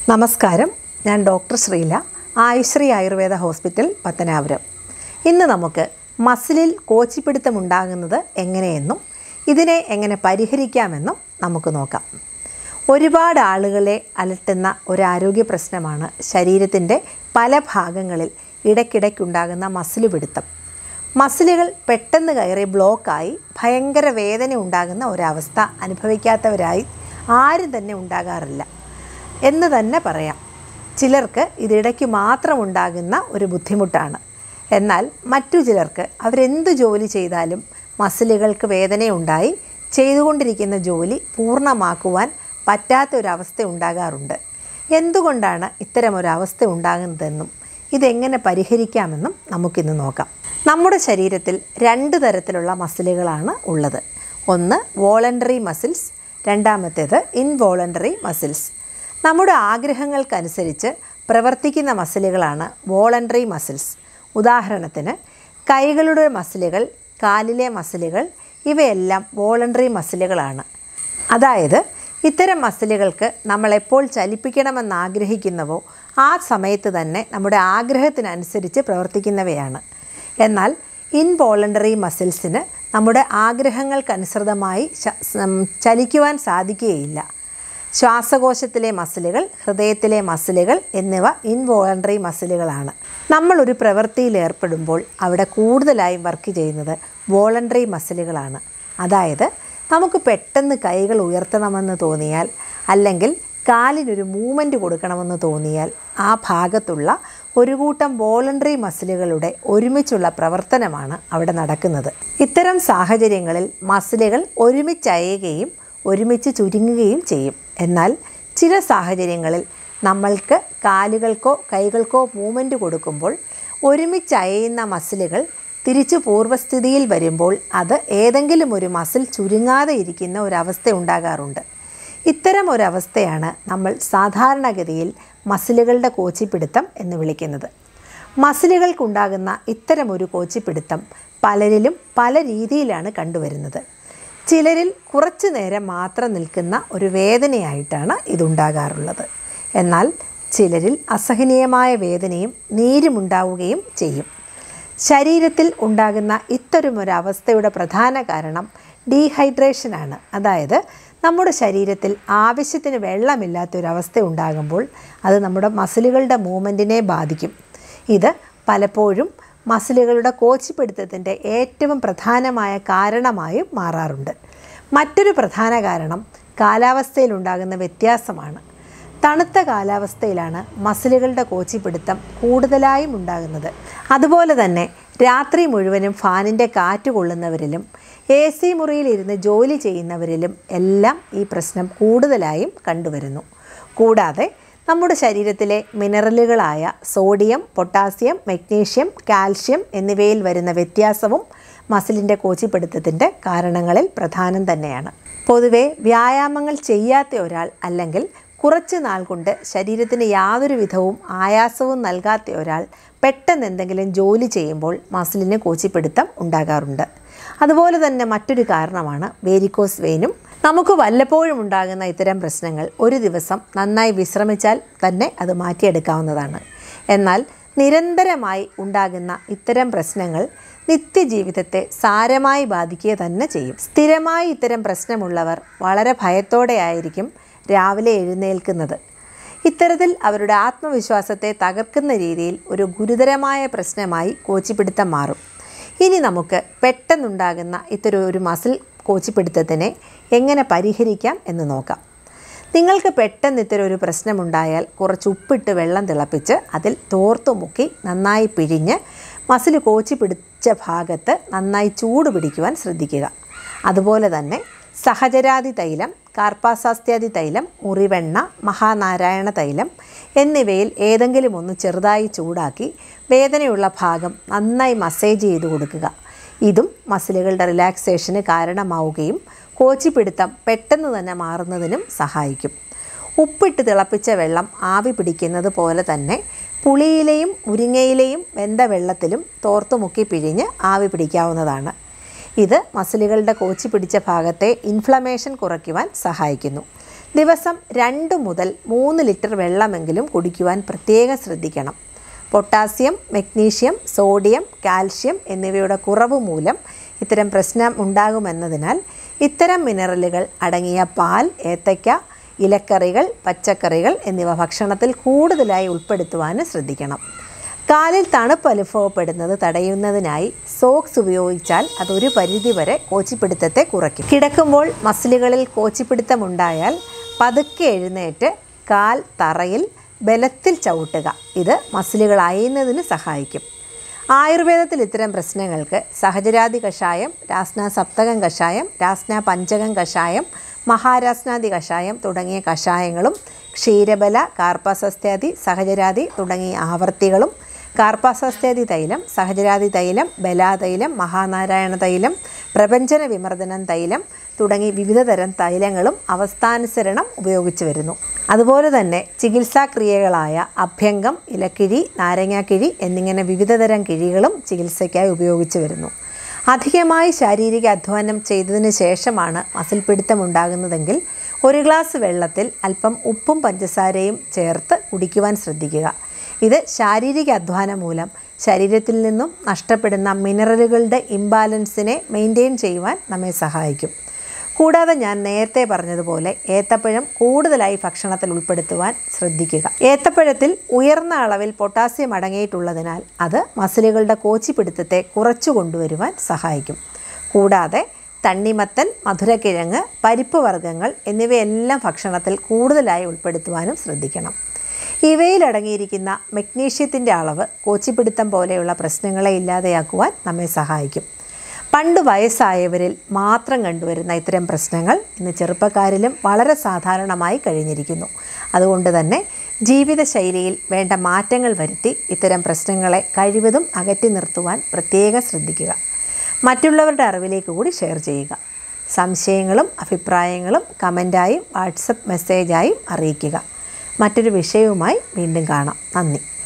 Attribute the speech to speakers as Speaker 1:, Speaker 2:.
Speaker 1: നമസ്കാരം ഞാൻ doctor Sreela Ayushree Ayurveda hospital Pathanapuram ഇന്ന് നമുക്ക് മസിലിൽ കോച്ചിപ്പിടുത്തം ഉണ്ടാകുന്നത് എങ്ങനെയെന്നും ഇതിനെ എങ്ങനെ പരിഹരിക്കാമെന്നും നമുക്ക് നോക്കാം ഒരുപാട് ആളുകളെ അലട്ടുന്ന ഒരു ആരോഗ്യ പ്രശ്നമാണ് ശരീരത്തിൻ്റെ പല ഭാഗങ്ങളിൽ ഇടയ്ക്കിടയ്ക്കുണ്ടാകുന്ന മസിൽ പിടുത്തം മസിലുകൾ പെട്ടെന്ന് കയറി ബ്ലോക്കായി ഭയങ്കര വേദന ഉണ്ടാകുന്ന ഒരവസ്ഥ അനുഭവിക്കാത്തവരായി ആരും തന്നെ ഉണ്ടാകാറില്ല എന്ന് തന്നെ പറയാം ചിലർക്ക് ഇതിടയ്ക്ക് മാത്രം ഉണ്ടാകുന്ന ഒരു ബുദ്ധിമുട്ടാണ് എന്നാൽ മറ്റു ചിലർക്ക് അവരെന്ത് ജോലി ചെയ്താലും മസിലുകൾക്ക് വേദനയുണ്ടായി ചെയ്തുകൊണ്ടിരിക്കുന്ന ജോലി പൂർണ്ണമാക്കുവാൻ പറ്റാത്തൊരവസ്ഥ ഉണ്ടാകാറുണ്ട് എന്തുകൊണ്ടാണ് ഇത്തരമൊരവസ്ഥ ഉണ്ടാകുന്നതെന്നും ഇതെങ്ങനെ പരിഹരിക്കാമെന്നും നമുക്കിന്ന് നോക്കാം നമ്മുടെ ശരീരത്തിൽ രണ്ട് തരത്തിലുള്ള മസിലുകളാണ് ഉള്ളത് ഒന്ന് വോളണ്ടറി മസിൽസ് രണ്ടാമത്തേത് ഇൻവോളണ്ടറി മസിൽസ് നമ്മുടെ ആഗ്രഹങ്ങൾക്കനുസരിച്ച് പ്രവർത്തിക്കുന്ന മസിലുകളാണ് വോളണ്ടറി മസിൽസ് ഉദാഹരണത്തിന് കൈകളുടെ മസിലുകൾ കാലിലെ മസിലുകൾ ഇവയെല്ലാം വോളണ്ടറി മസിലുകളാണ് അതായത് ഇത്തരം മസിലുകൾക്ക് നമ്മൾ എപ്പോൾ ചലിപ്പിക്കണമെന്ന് ആഗ്രഹിക്കുന്നവോ ആ സമയത്ത് തന്നെ നമ്മുടെ ആഗ്രഹത്തിനനുസരിച്ച് പ്രവർത്തിക്കുന്നവയാണ് എന്നാൽ ഇൻവോളണ്ടറി മസിൽസിന് നമ്മുടെ ആഗ്രഹങ്ങൾക്കനുസൃതമായി ശ- സം- ചലിക്കുവാൻ സാധിക്കുകയില്ല ശ്വാസകോശത്തിലെ മസിലുകൾ ഹൃദയത്തിലെ മസിലുകൾ എന്നിവ ഇൻവോളണ്ടറി മസിലുകളാണ് നമ്മളൊരു പ്രവൃത്തിയിൽ ഏർപ്പെടുമ്പോൾ അവിടെ കൂടുതലായും വർക്ക് ചെയ്യുന്നത് വോളണ്ടറി മസിലുകളാണ് അതായത് നമുക്ക് പെട്ടെന്ന് കൈകൾ ഉയർത്തണമെന്ന് തോന്നിയാൽ അല്ലെങ്കിൽ കാലിനൊരു മൂവ്മെൻറ്റ് കൊടുക്കണമെന്ന് തോന്നിയാൽ ആ ഭാഗത്തുള്ള ഒരു കൂട്ടം വോളണ്ടറി മസിലുകളുടെ ഒരുമിച്ചുള്ള പ്രവർത്തനമാണ് അവിടെ നടക്കുന്നത് ഇത്തരം സാഹചര്യങ്ങളിൽ മസിലുകൾ ഒരുമിച്ചയയുകയും ഒരുമിച്ച് ചുരുങ്ങുകയും ചെയ്യും എന്നാൽ ചില സാഹചര്യങ്ങളിൽ നമ്മൾക്ക് കാലുകൾക്കോ കൈകൾക്കോ മൂവ്മെൻറ്റ് കൊടുക്കുമ്പോൾ ഒരുമിച്ച് അയയുന്ന മസിലുകൾ തിരിച്ചു പൂർവ്വസ്ഥിതിയിൽ വരുമ്പോൾ അത് ഏതെങ്കിലും ഒരു മസിൽ ചുരുങ്ങാതെ ഇരിക്കുന്ന ഒരവസ്ഥ ഉണ്ടാകാറുണ്ട് ഇത്തരം ഒരവസ്ഥയാണ് നമ്മൾ സാധാരണഗതിയിൽ മസിലുകളുടെ കോച്ചിപ്പിടുത്തം എന്ന് വിളിക്കുന്നത് മസിലുകൾക്കുണ്ടാകുന്ന ഇത്തരമൊരു കോച്ചിപ്പിടുത്തം പലരിലും പല രീതിയിലാണ് കണ്ടുവരുന്നത് ചിലരിൽ കുറച്ചു നേരം മാത്രം നിൽക്കുന്ന ഒരു വേദനയായിട്ടാണ് ഇതുണ്ടാകാറുള്ളത് എന്നാൽ ചിലരിൽ അസഹനീയമായ വേദനയും നീരുമുണ്ടാവുകയും ചെയ്യും ശരീരത്തിൽ ഉണ്ടാകുന്ന ഇത്തരമൊരവസ്ഥയുടെ പ്രധാന കാരണം ഡീഹൈഡ്രേഷനാണ് അതായത് നമ്മുടെ ശരീരത്തിൽ ആവശ്യത്തിന് വെള്ളമില്ലാത്തൊരവസ്ഥ ഉണ്ടാകുമ്പോൾ അത് നമ്മുടെ മസിലുകളുടെ മൂവ്മെൻറ്റിനെ ബാധിക്കും ഇത് പലപ്പോഴും മസിലുകളുടെ കോച്ചിപ്പിടുത്തത്തിൻ്റെ ഏറ്റവും പ്രധാനമായ കാരണമായും മാറാറുണ്ട് മറ്റൊരു പ്രധാന കാരണം കാലാവസ്ഥയിലുണ്ടാകുന്ന വ്യത്യാസമാണ് തണുത്ത കാലാവസ്ഥയിലാണ് മസിലുകളുടെ കോച്ചിപ്പിടുത്തം കൂടുതലായും ഉണ്ടാകുന്നത് അതുപോലെ തന്നെ രാത്രി മുഴുവനും ഫാനിൻ്റെ കാറ്റ് കൊള്ളുന്നവരിലും എ സി മുറിയിലിരുന്ന് ജോലി ചെയ്യുന്നവരിലും എല്ലാം ഈ പ്രശ്നം കൂടുതലായും കണ്ടുവരുന്നു കൂടാതെ നമ്മുടെ ശരീരത്തിലെ മിനറലുകളായ സോഡിയം പൊട്ടാസ്യം മഗ്നീഷ്യം കാൽഷ്യം എന്നിവയിൽ വരുന്ന വ്യത്യാസവും മസിലിൻ്റെ കോച്ചിപ്പിടുത്തത്തിൻ്റെ കാരണങ്ങളിൽ പ്രധാനം തന്നെയാണ് പൊതുവെ വ്യായാമങ്ങൾ ചെയ്യാത്ത ഒരാൾ അല്ലെങ്കിൽ കുറച്ച് നാൾ കൊണ്ട് ശരീരത്തിന് യാതൊരു വിധവും ആയാസവും നൽകാത്ത ഒരാൾ പെട്ടെന്ന് എന്തെങ്കിലും ജോലി ചെയ്യുമ്പോൾ മസിലിന് കോച്ചിപ്പിടുത്തം ഉണ്ടാകാറുണ്ട് അതുപോലെ തന്നെ മറ്റൊരു കാരണമാണ് വേരിക്കോസ് വെയിനും നമുക്ക് വല്ലപ്പോഴും ഉണ്ടാകുന്ന ഇത്തരം പ്രശ്നങ്ങൾ ഒരു ദിവസം നന്നായി വിശ്രമിച്ചാൽ തന്നെ അത് മാറ്റിയെടുക്കാവുന്നതാണ് എന്നാൽ നിരന്തരമായി ഉണ്ടാകുന്ന ഇത്തരം പ്രശ്നങ്ങൾ നിത്യജീവിതത്തെ സാരമായി ബാധിക്കുക തന്നെ ചെയ്യും സ്ഥിരമായി ഇത്തരം പ്രശ്നമുള്ളവർ വളരെ ഭയത്തോടെ ആയിരിക്കും രാവിലെ എഴുന്നേൽക്കുന്നത് ഇത്തരത്തിൽ അവരുടെ ആത്മവിശ്വാസത്തെ തകർക്കുന്ന രീതിയിൽ ഒരു ഗുരുതരമായ പ്രശ്നമായി കോച്ചിപ്പിടുത്തം മാറും ഇനി നമുക്ക് പെട്ടെന്നുണ്ടാകുന്ന ഇത്തരം ഒരു മസിൽ കോച്ചിപ്പിടുത്തത്തിനെ എങ്ങനെ പരിഹരിക്കാം എന്ന് നോക്കാം നിങ്ങൾക്ക് പെട്ടെന്ന് ഇത്തരം ഒരു പ്രശ്നമുണ്ടായാൽ കുറച്ച് ഉപ്പിട്ട് വെള്ളം തിളപ്പിച്ച് അതിൽ തോർത്തു മുക്കി നന്നായി പിഴിഞ്ഞ് മസിൽ കോച്ചി പിടിച്ച ഭാഗത്ത് നന്നായി ചൂട് പിടിക്കുവാൻ ശ്രദ്ധിക്കുക അതുപോലെ തന്നെ സഹചരാതി തൈലം കാർപ്പാസാസ്ത്യാദി തൈലം മുറിവെണ്ണ മഹാനാരായണ തൈലം എന്നിവയിൽ ഏതെങ്കിലും ഒന്ന് ചെറുതായി ചൂടാക്കി വേദനയുള്ള ഭാഗം നന്നായി മസേജ് ചെയ്ത് കൊടുക്കുക ഇതും മസിലുകളുടെ റിലാക്സേഷന് കാരണമാവുകയും കോച്ചിപ്പിടുത്തം പെട്ടെന്ന് തന്നെ മാറുന്നതിനും സഹായിക്കും ഉപ്പിട്ട് തിളപ്പിച്ച വെള്ളം ആവി പിടിക്കുന്നത് പോലെ തന്നെ പുളിയിലെയും മുരിങ്ങയിലെയും വെന്ത വെള്ളത്തിലും തോർത്തു മുക്കി പിഴിഞ്ഞ് ആവി പിടിക്കാവുന്നതാണ് ഇത് മസിലുകളുടെ കോച്ചി പിടിച്ച ഭാഗത്തെ ഇൻഫ്ലമേഷൻ കുറയ്ക്കുവാൻ സഹായിക്കുന്നു ദിവസം രണ്ട് മുതൽ മൂന്ന് ലിറ്റർ വെള്ളമെങ്കിലും കുടിക്കുവാൻ പ്രത്യേകം ശ്രദ്ധിക്കണം പൊട്ടാസ്യം മഗ്നീഷ്യം സോഡിയം കാൽഷ്യം എന്നിവയുടെ കുറവ് മൂലം ഇത്തരം പ്രശ്നം ഉണ്ടാകുമെന്നതിനാൽ ഇത്തരം മിനറലുകൾ അടങ്ങിയ പാൽ ഏത്തയ്ക്ക ഇലക്കറികൾ പച്ചക്കറികൾ എന്നിവ ഭക്ഷണത്തിൽ കൂടുതലായി ഉൾപ്പെടുത്തുവാനും ശ്രദ്ധിക്കണം കാലിൽ തണുപ്പ് അനുഭവപ്പെടുന്നത് തടയുന്നതിനായി സോക്സ് ഉപയോഗിച്ചാൽ അതൊരു പരിധിവരെ കോച്ചിപ്പിടുത്തത്തെ കുറയ്ക്കും കിടക്കുമ്പോൾ മസിലുകളിൽ കോച്ചിപ്പിടുത്തമുണ്ടായാൽ പതുക്കെ എഴുന്നേറ്റ് കാൽ തറയിൽ ബലത്തിൽ ചവിട്ടുക ഇത് മസിലുകൾ അയയുന്നതിന് സഹായിക്കും ആയുർവേദത്തിൽ ഇത്തരം പ്രശ്നങ്ങൾക്ക് സഹജരാതി കഷായം രാസ്ന സപ്തകം കഷായം രാസ്ന പഞ്ചകം കഷായം മഹാരാസ്നാദി കഷായം തുടങ്ങിയ കഷായങ്ങളും ക്ഷീരബല കാർപ്പസസ്ത്യാദി സഹജരാതി തുടങ്ങിയ ആവർത്തികളും കാർപ്പാസസ്ത്യാദി തൈലം സഹജരാതി തൈലം ബലാതൈലം മഹാനാരായണ തൈലം പ്രപഞ്ചന വിമർദ്ദനം തൈലം തുടങ്ങി വിവിധ തരം തൈലങ്ങളും അവസ്ഥാനുസരണം ഉപയോഗിച്ചു വരുന്നു അതുപോലെ തന്നെ ചികിത്സാക്രിയകളായ അഭ്യംഗം ഇലക്കിഴി നാരങ്ങാക്കിഴി എന്നിങ്ങനെ വിവിധ തരം കിഴികളും ചികിത്സയ്ക്കായി ഉപയോഗിച്ചു വരുന്നു അധികമായി ശാരീരിക അധ്വാനം ചെയ്തതിന് ശേഷമാണ് മസിൽ പിടുത്തം ഉണ്ടാകുന്നതെങ്കിൽ ഒരു ഗ്ലാസ് വെള്ളത്തിൽ അല്പം ഉപ്പും പഞ്ചസാരയും ചേർത്ത് കുടിക്കുവാൻ ശ്രദ്ധിക്കുക ഇത് ശാരീരിക അധ്വാനം മൂലം ശരീരത്തിൽ നിന്നും നഷ്ടപ്പെടുന്ന മിനറലുകളുടെ ഇംബാലൻസിനെ മെയിൻറ്റെയിൻ ചെയ്യുവാൻ നമ്മെ സഹായിക്കും കൂടാതെ ഞാൻ നേരത്തെ പറഞ്ഞതുപോലെ ഏത്തപ്പഴം കൂടുതലായി ഭക്ഷണത്തിൽ ഉൾപ്പെടുത്തുവാൻ ശ്രദ്ധിക്കുക ഏത്തപ്പഴത്തിൽ ഉയർന്ന അളവിൽ പൊട്ടാസ്യം അടങ്ങിയിട്ടുള്ളതിനാൽ അത് മസിലുകളുടെ കോച്ചിപ്പിടുത്തത്തെ കുറച്ചു കൊണ്ടുവരുവാൻ സഹായിക്കും കൂടാതെ തണ്ണിമത്തൻ മധുരക്കിഴങ്ങ് പരിപ്പ് വർഗ്ഗങ്ങൾ എന്നിവയെല്ലാം ഭക്ഷണത്തിൽ കൂടുതലായി ഉൾപ്പെടുത്തുവാനും ശ്രദ്ധിക്കണം ഇവയിൽ അടങ്ങിയിരിക്കുന്ന മഗ്നീഷ്യത്തിൻ്റെ അളവ് കോച്ചിപ്പിടുത്തം പോലെയുള്ള പ്രശ്നങ്ങളെ ഇല്ലാതെയാക്കുവാൻ നമ്മെ സഹായിക്കും പണ്ട് വയസ്സായവരിൽ മാത്രം കണ്ടുവരുന്ന ഇത്തരം പ്രശ്നങ്ങൾ ഇന്ന് ചെറുപ്പക്കാരിലും വളരെ സാധാരണമായി കഴിഞ്ഞിരിക്കുന്നു അതുകൊണ്ട് തന്നെ ജീവിതശൈലിയിൽ വേണ്ട മാറ്റങ്ങൾ വരുത്തി ഇത്തരം പ്രശ്നങ്ങളെ കഴിവതും അകറ്റി നിർത്തുവാൻ പ്രത്യേകം ശ്രദ്ധിക്കുക മറ്റുള്ളവരുടെ അറിവിലേക്ക് കൂടി ഷെയർ ചെയ്യുക സംശയങ്ങളും അഭിപ്രായങ്ങളും കമൻറ്റായും വാട്സപ്പ് മെസ്സേജായും അറിയിക്കുക മറ്റൊരു വിഷയവുമായി വീണ്ടും കാണാം നന്ദി